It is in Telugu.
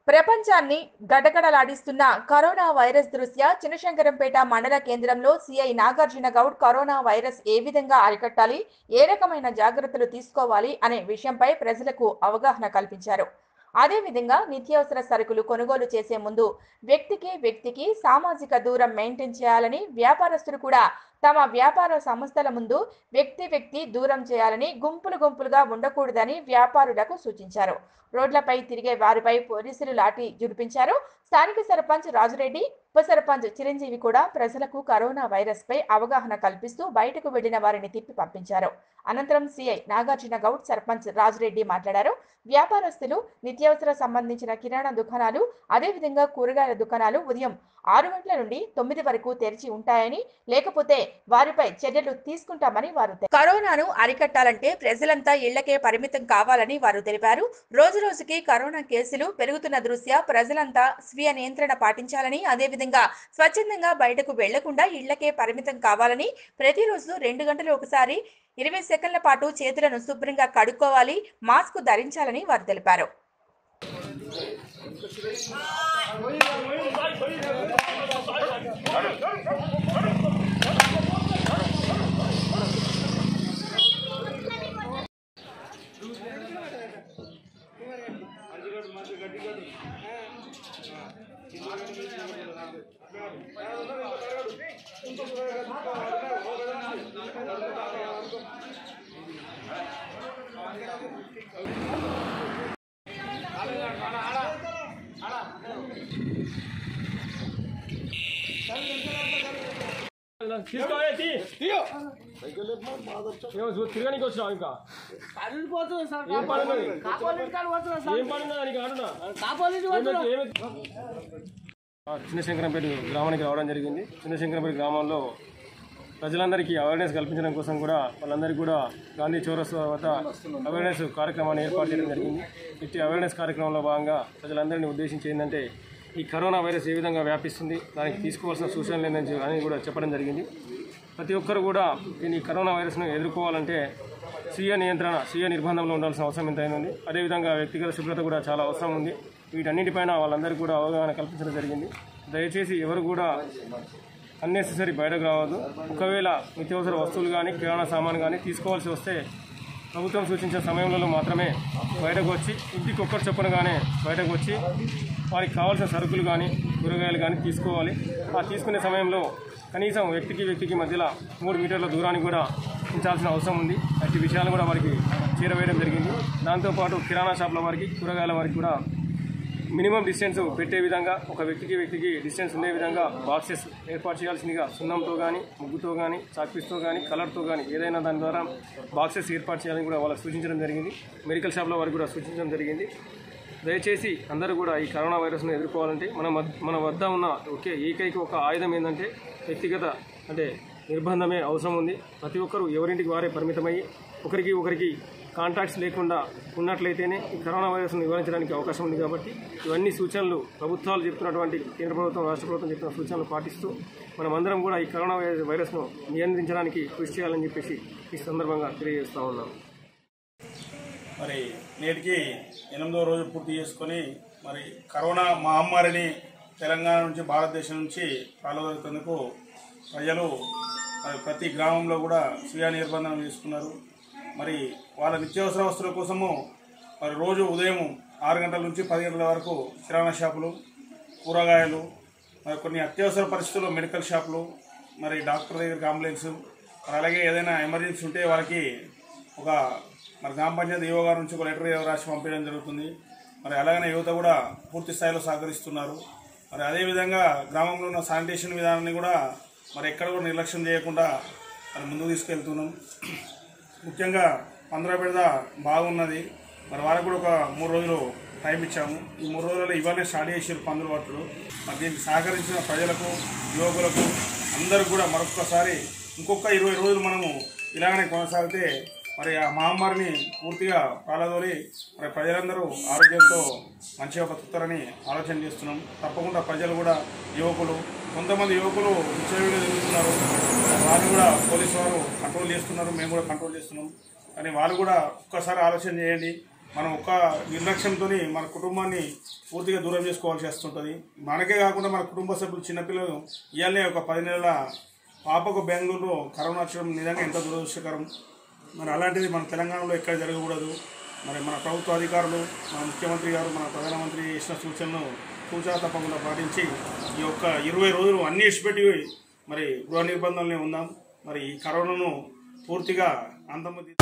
ప్రపంచాన్ని గడగడలాడిస్తున్న కరోనా వైరస్ దృష్ట్యా చినశంకరంపేట మండల కేంద్రంలో CI Nagarjuna Goud corona virus ఏ విధంగా అరికట్టాలి ఏ రకమైన జాగ్రత్తలు తీసుకోవాలి అనే విషయంపై ప్రజలకు అవగాహన కల్పించారు అదేవిధంగా నిత్యావసర సరుకులు కొనుగోలు చేసే ముందు వ్యక్తికి వ్యక్తికి సామాజిక దూరం మెయింటైన్ చేయాలని వ్యాపారస్తులు కూడా తమ వ్యాపార సంస్థల ముందు వ్యక్తి వ్యక్తి దూరం చేయాలని గుంపులు గుంపులుగా ఉండకూడదని వ్యాపారులకు సూచించారు రోడ్లపై తిరిగే వారిపై పోలీసులు లాఠీ జుడిపించారు స్థానిక సర్పంచ్ రాజురెడ్డి ఉప సర్పంచ్ చిరంజీవి కూడా ప్రజలకు కరోనా వైరస్ పై అవగాహన కల్పిస్తూ బయటకు వెళ్లిన వారిని తిప్పి పంపించారు అనంతరం సిఐ నాగార్జున గౌడ్ సర్పంచ్ రాజురెడ్డి మాట్లాడారు వ్యాపారస్తులు నిత్యావసర సంబంధించిన కిరాణా దుకాణాలు అదేవిధంగా కూరగాయల దుకాణాలు ఉదయం ఆరు గంటల నుండి తొమ్మిది వరకు తెరిచి ఉంటాయని లేకపోతే వారిపై చర్యలు తీసుకుంటామని వారు తె- కరోనాను అరికట్టాలంటే ప్రజలంతా ఇళ్లకే పరిమితం కావాలని వారు తెలిపారు రోజు రోజుకి కరోనా కేసులు పెరుగుతున్న దృష్ట్యా ప్రజలంతా స్వీయ నియంత్రణ పాటించాలని అదేవిధంగా స్వచ్ఛందంగా బయటకు వెళ్లకుండా ఇళ్లకే పరిమితం కావాలని ప్రతిరోజు రెండు గంటలు ఒకసారి ఇరవై సెకండ్ల పాటు చేతులను శుభ్రంగా కడుక్కోవాలి మాస్క్ ధరించాలని వారు తెలిపారు తీసుకోవాలి తీ ఏమో చూ- తిరగనీకి వచ్చినావు ఇంకా కరెంట్ పోతుంది సార్ ఏం పని ఉన్నది? కాపోలింటి కాడ పోతున్నా సార్ ఏం పని ఉన్నదా నీకు ఆడున్నా కాపోలింటి పోతున్నా చిన్న శంకరంపేట గ్రామానికి రావడం జరిగింది చిన్న శంకరంపేట గ్రామంలో ప్రజలందరికీ అవేర్నెస్ కల్పించడం కోసం కూడా వాళ్ళందరికీ కూడా గాంధీ చౌరస్తా వద్ద అవేర్నెస్ కార్యక్రమాన్ని ఏర్పాటు చేయడం జరిగింది ఇట్టి అవేర్నెస్ కార్యక్రమంలో భాగంగా ప్రజలందరినీ ఉద్దేశించి ఏంటంటే ఈ కరోనా వైరస్ ఏ విధంగా వ్యాపిస్తుంది దానికి తీసుకోవాల్సిన సూచనలు ఏంటని చెప్పి- అని కూడా చెప్పడం జరిగింది ప్రతి ఒక్కరు కూడా ఈ కరోనా వైరస్ను ఎదుర్కోవాలంటే స్వీయ నియంత్రణ స్వీయ నిర్బంధంలో ఉండాల్సిన అవసరం ఎంతైనా ఉంది అదేవిధంగా వ్యక్తిగత శుభ్రత కూడా చాలా అవసరం ఉంది వీటన్నిటిపైన వాళ్ళందరికీ కూడా అవగాహన కల్పించడం జరిగింది దయచేసి ఎవరు కూడా అన్నెసెసరీ బయటకు రావద్దు ఒకవేళ నిత్యావసర వస్తువులు కానీ కిరాణా సామాన్ కానీ తీసుకోవాల్సి వస్తే ప్రభుత్వం సూచించిన సమయంలో మాత్రమే బయటకు వచ్చి ఇంటికి ఒక్కరు చొప్పునగానే బయటకు వచ్చి వారికి కావాల్సిన సరుకులు కానీ కూరగాయలు కానీ తీసుకోవాలి ఆ తీసుకునే సమయంలో కనీసం వ్యక్తికి వ్యక్తికి మధ్యలో మూడు మీటర్ల దూరాన్ని కూడా ఉంచాల్సిన అవసరం ఉంది అట్టి విషయాలు కూడా వారికి చేరవేయడం జరిగింది దాంతోపాటు కిరాణా షాప్ల వారికి కూరగాయల వారికి కూడా మినిమం డిస్టెన్స్ పెట్టే విధంగా ఒక వ్యక్తికి వ్యక్తికి డిస్టెన్స్ ఉండే విధంగా బాక్సెస్ ఏర్పాటు చేయాల్సిందిగా సున్నంతో కానీ ముగ్గుతో కానీ చాక్పీస్తో కానీ కలర్తో కానీ ఏదైనా దాని ద్వారా బాక్సెస్ ఏర్పాటు చేయాలని కూడా వాళ్ళకి సూచించడం జరిగింది మెడికల్ షాప్ల వారికి కూడా సూచించడం జరిగింది దయచేసి అందరూ కూడా ఈ కరోనా వైరస్ను ఎదుర్కోవాలంటే మన మద్- మన వద్ద ఉన్న ఒకే ఏకైక ఒక ఆయుధం ఏంటంటే వ్యక్తిగత అంటే నిర్బంధమే అవసరం ఉంది ప్రతి ఒక్కరూ ఎవరింటికి వారే పరిమితమయ్యి ఒకరికి ఒకరికి కాంటాక్ట్స్ లేకుండా ఉన్నట్లయితేనే ఈ కరోనా వైరస్ను నివారించడానికి అవకాశం ఉంది కాబట్టి ఇవన్నీ సూచనలు ప్రభుత్వాలు చెప్తున్నటువంటి కేంద్ర ప్రభుత్వం రాష్ట్ర ప్రభుత్వం చెప్తున్న సూచనలు పాటిస్తూ మనమందరం కూడా ఈ కరోనా వైరస్ వైరస్ను నియంత్రించడానికి కృషి చేయాలని చెప్పేసి ఈ సందర్భంగా తెలియజేస్తా ఉన్నాం మరి నేటికి ఎనిమిదో రోజు పూర్తి చేసుకొని మరి కరోనా మహమ్మారిని తెలంగాణ నుంచి భారతదేశం నుంచి పాల్గొనేందుకు ప్రజలు మరి ప్రతి గ్రామంలో కూడా స్వీయ నిర్బంధనం చేసుకున్నారు మరి వాళ్ళ నిత్యావసర వస్తువుల కోసము మరి రోజు ఉదయం ఆరు గంటల నుంచి పది గంటల వరకు కిరాణా షాపులు కూరగాయలు మరి కొన్ని అత్యవసర పరిస్థితుల్లో మెడికల్ షాపులు మరి డాక్టర్ దగ్గరికి అంబులెన్స్ మరి అలాగే ఏదైనా ఎమర్జెన్సీ ఉంటే వాళ్ళకి ఒక మరి గ్రామ పంచాయతీ యువ గారి నుంచి ఒక లెటర్ రాసి పంపించడం జరుగుతుంది మరి అలాగనే యువత కూడా పూర్తి స్థాయిలో సహకరిస్తున్నారు మరి అదేవిధంగా గ్రామంలో ఉన్న శానిటేషన్ విధానాన్ని కూడా మరి ఎక్కడ కూడా నిర్లక్ష్యం చేయకుండా మరి ముందుకు తీసుకెళ్తున్నాం ముఖ్యంగా పంద్రా బిడద బాగున్నది మరి వాళ్ళకు కూడా ఒక మూడు రోజులు టైం ఇచ్చాము ఈ మూడు రోజులలో ఇవన్నీ స్టార్ట్ చేసారు పందులు పట్టులు మరి దీనికి సహకరించిన ప్రజలకు యువకులకు అందరూ కూడా మరొకసారి ఇంకొక ఇరవై రోజులు మనము ఇలాగనే కొనసాగితే మరి ఆ మహమ్మారిని పూర్తిగా పాలదోలి మరి ప్రజలందరూ ఆరోగ్యంతో మంచిగా బతుకుతారని ఆలోచన చేస్తున్నాం తప్పకుండా ప్రజలు కూడా యువకులు కొంతమంది యువకులు విచ్చలవిడిగా తిరుగుతున్నారు వారిని కూడా పోలీసు వారు కంట్రోల్ చేస్తున్నారు మేము కూడా కంట్రోల్ చేస్తున్నాం కానీ వారు కూడా ఒక్కసారి ఆలోచన చేయండి మనం ఒక నిర్లక్ష్యంతో మన కుటుంబాన్ని పూర్తిగా దూరం చేసుకోవాల్సి వస్తుంటుంది మనకే కాకుండా మన కుటుంబ సభ్యులు చిన్నపిల్లలు ఇవాళనే ఒక పది నెలల పాపకు బెంగళూరులో కరోనా వచ్చడం నిజంగా ఎంత దురదృష్టకరం మరి అలాంటిది మన తెలంగాణలో ఎక్కడ జరగకూడదు మరి మన ప్రభుత్వ అధికారులు మన ముఖ్యమంత్రి గారు మన ప్రధానమంత్రి ఇచ్చిన సూచనలు సూచన తప్పకుండా పాటించి ఈ యొక్క ఇరవై రోజులు అన్ని ఇచ్చిపెట్టి మరి గృహ నిర్బంధంలో ఉందాం మరి ఈ కరోనాను పూర్తిగా అంతము